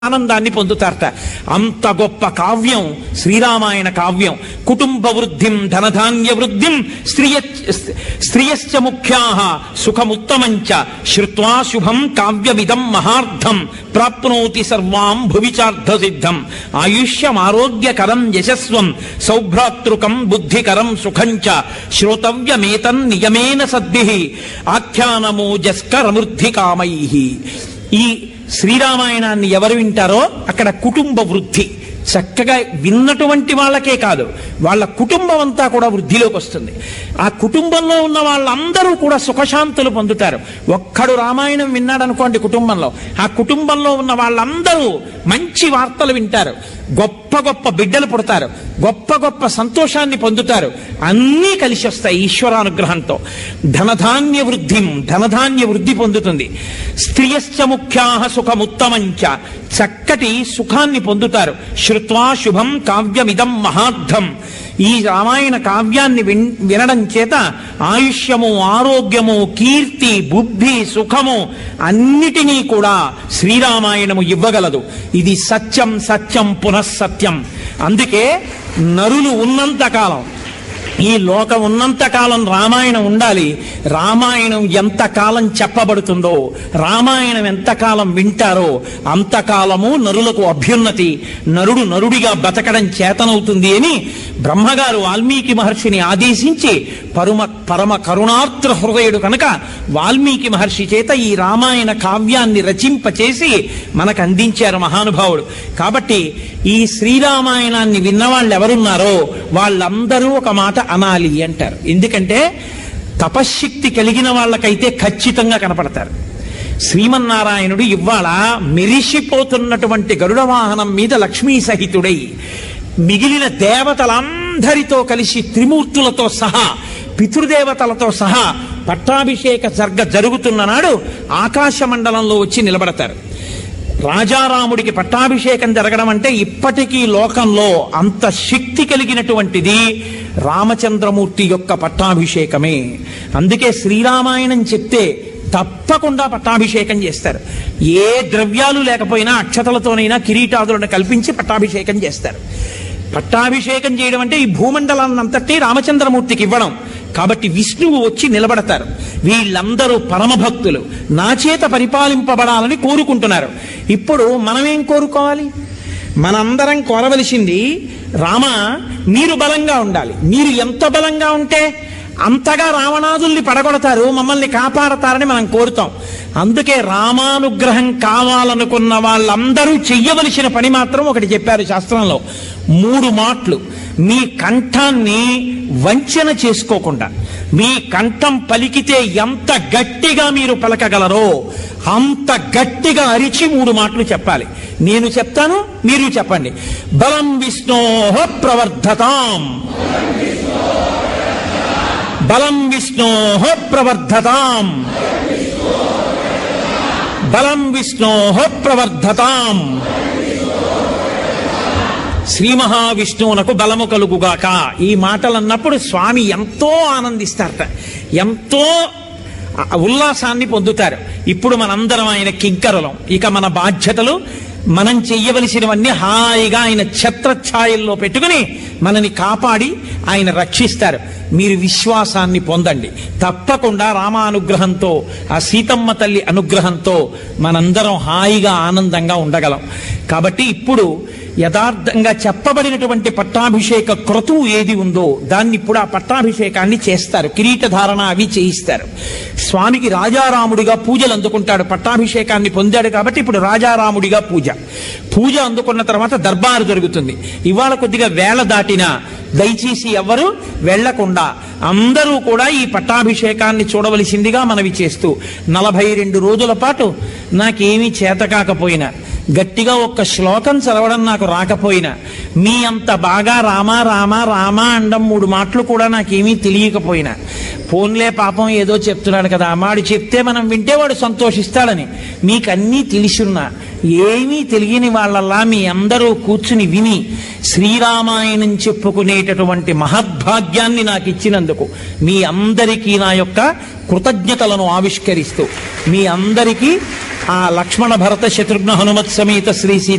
ఆనందాన్ని పొందుతారట అంత గొప్ప కావ్యం శ్రీరామాయణ కావ్యం కుటుంబ వృద్ధిం ధనధాన్య వృద్ధిం స్త్రియ స్త్రియశ్చ ముఖ్యా సుఖముత్తమంచ శ్రుత్వా శుభం కావ్యమిదం మహార్థం ప్రాప్నోతి సర్వాం భువిచార్థ సిద్ధం ఆయుష్యమారోగ్యకరం యశస్వం సౌభ్రాతృకం బుద్ధికరం సుఖం చ శ్రోతవ్యమేతన్ నియమేన సద్భి ఆఖ్యానమోజస్కరమృద్ధి కామై ఈ శ్రీరామాయణాన్ని ఎవరు వింటారో అక్కడ కుటుంబ వృద్ధి చక్కగా విన్నటువంటి వాళ్ళకే కాదు వాళ్ళ కుటుంబం అంతా కూడా వృద్ధిలోకి వస్తుంది ఆ కుటుంబంలో ఉన్న వాళ్ళందరూ కూడా సుఖశాంతులు పొందుతారు ఒక్కడు రామాయణం విన్నాడనుకోండి కుటుంబంలో ఆ కుటుంబంలో ఉన్న వాళ్ళందరూ మంచి వార్తలు వింటారు గొప్ప గొప్ప బిడ్డలు పుడతారు గొప్ప గొప్ప సంతోషాన్ని పొందుతారు అన్నీ కలిసి వస్తాయి ఈశ్వరానుగ్రహంతో ధనధాన్య వృద్ధిం ధనధాన్య వృద్ధి పొందుతుంది స్త్రియశ్చ ముఖ్యా సుఖముత్తమంచ చక్కటి సుఖాన్ని పొందుతారు శ్రుత్వా శుభం కావ్యమిదం మహార్థం ఈ రామాయణ కావ్యాన్ని విన్ వినడం చేత ఆయుష్యము ఆరోగ్యము కీర్తి బుద్ధి సుఖము అన్నిటినీ కూడా శ్రీరామాయణము ఇవ్వగలదు ఇది సత్యం సత్యం పునఃసత్యం అందుకే నరులు ఉన్నంత కాలం ఈ లోకం ఉన్నంత కాలం రామాయణం ఉండాలి రామాయణం ఎంతకాలం చెప్పబడుతుందో రామాయణం ఎంతకాలం వింటారో అంతకాలము నరులకు అభ్యున్నతి నరుడు నరుడిగా బతకడం చేతనవుతుంది అని బ్రహ్మగారు వాల్మీకి మహర్షిని ఆదేశించి పరమ పరమ కరుణార్ద్ర హృదయుడు కనుక వాల్మీకి మహర్షి చేత ఈ రామాయణ కావ్యాన్ని రచింపచేసి మనకు అందించారు మహానుభావుడు కాబట్టి ఈ శ్రీరామాయణాన్ని విన్నవాళ్ళు ఎవరున్నారో వాళ్ళందరూ ఒక మాట అనాలి అంటారు ఎందుకంటే తపశ్శక్తి కలిగిన వాళ్ళకైతే ఖచ్చితంగా కనపడతారు శ్రీమన్నారాయణుడు ఇవాళ మెరిసిపోతున్నటువంటి గరుడ వాహనం మీద లక్ష్మీ సహితుడై మిగిలిన దేవతలందరితో కలిసి త్రిమూర్తులతో సహా పితృదేవతలతో సహా పట్టాభిషేక జర్గ జరుగుతున్న నాడు ఆకాశ మండలంలో వచ్చి నిలబడతారు రాజారాముడికి పట్టాభిషేకం జరగడం అంటే ఇప్పటికీ లోకంలో అంత శక్తి కలిగినటువంటిది రామచంద్రమూర్తి యొక్క పట్టాభిషేకమే అందుకే శ్రీరామాయణం చెప్తే తప్పకుండా పట్టాభిషేకం చేస్తారు ఏ ద్రవ్యాలు లేకపోయినా అక్షతలతోనైనా కిరీటాదులను కల్పించి పట్టాభిషేకం చేస్తారు పట్టాభిషేకం చేయడం అంటే ఈ భూమండలాన్నంతటి రామచంద్రమూర్తికి ఇవ్వడం కాబట్టి విష్ణువు వచ్చి నిలబడతారు వీళ్ళందరూ పరమభక్తులు నా చేత పరిపాలింపబడాలని కోరుకుంటున్నారు ఇప్పుడు మనమేం కోరుకోవాలి మనందరం కోరవలసింది రామ మీరు బలంగా ఉండాలి మీరు ఎంత బలంగా ఉంటే అంతగా రావణాదుల్ని పడగొడతారు మమ్మల్ని కాపాడతారని మనం కోరుతాం అందుకే రామానుగ్రహం కావాలనుకున్న వాళ్ళందరూ చెయ్యవలసిన పని మాత్రం ఒకటి చెప్పారు శాస్త్రంలో మూడు మాటలు మీ కంఠాన్ని వంచన చేసుకోకుండా మీ కంఠం పలికితే ఎంత గట్టిగా మీరు పలకగలరో అంత గట్టిగా అరిచి మూడు మాటలు చెప్పాలి నేను చెప్తాను మీరు చెప్పండి బలం విష్ణోహ ప్రవర్ధతాం బలం విష్ణోహ ప్రవర్ధతాం బలం విష్ణోహ ప్రవర్ధతాం శ్రీ మహావిష్ణువునకు బలము కలుగుగాక ఈ మాటలు అన్నప్పుడు స్వామి ఎంతో ఆనందిస్తారట ఎంతో ఉల్లాసాన్ని పొందుతారు ఇప్పుడు మనందరం ఆయన కింకరలం ఇక మన బాధ్యతలు మనం చెయ్యవలసినవన్నీ హాయిగా ఆయన ఛత్రఛాయల్లో పెట్టుకుని మనని కాపాడి ఆయన రక్షిస్తారు మీరు విశ్వాసాన్ని పొందండి తప్పకుండా రామానుగ్రహంతో ఆ సీతమ్మ తల్లి అనుగ్రహంతో మనందరం హాయిగా ఆనందంగా ఉండగలం కాబట్టి ఇప్పుడు యథార్థంగా చెప్పబడినటువంటి పట్టాభిషేక క్రతువు ఏది ఉందో దాన్ని ఇప్పుడు ఆ పట్టాభిషేకాన్ని చేస్తారు కిరీటధారణ అవి చేయిస్తారు స్వామికి రాజారాముడిగా పూజలు అందుకుంటాడు పట్టాభిషేకాన్ని పొందాడు కాబట్టి ఇప్పుడు రాజారాముడిగా పూజ పూజ అందుకున్న తర్వాత దర్బారు జరుగుతుంది ఇవాళ కొద్దిగా వేళ దాటినా దయచేసి ఎవరు వెళ్లకుండా అందరూ కూడా ఈ పట్టాభిషేకాన్ని చూడవలసిందిగా మనవి చేస్తూ నలభై రెండు రోజుల పాటు నాకేమీ చేత కాకపోయినా గట్టిగా ఒక్క శ్లోకం చదవడం నాకు రాకపోయినా మీ అంత బాగా రామా రామా రామా అండం మూడు మాటలు కూడా నాకేమీ తెలియకపోయినా ఫోన్లే పాపం ఏదో చెప్తున్నాడు కదా మాడు చెప్తే మనం వింటే వాడు సంతోషిస్తాడని మీకు అన్నీ తెలిసిన్నా ఏమీ తెలియని వాళ్ళలా మీ అందరూ కూర్చుని విని శ్రీరామాయణం చెప్పుకునేటటువంటి మహద్భాగ్యాన్ని నాకు ఇచ్చినందుకు మీ అందరికీ నా యొక్క కృతజ్ఞతలను ఆవిష్కరిస్తూ మీ అందరికీ ఆ లక్ష్మణ భరత శత్రుఘ్న హనుమత్ సమేత శ్రీ సీత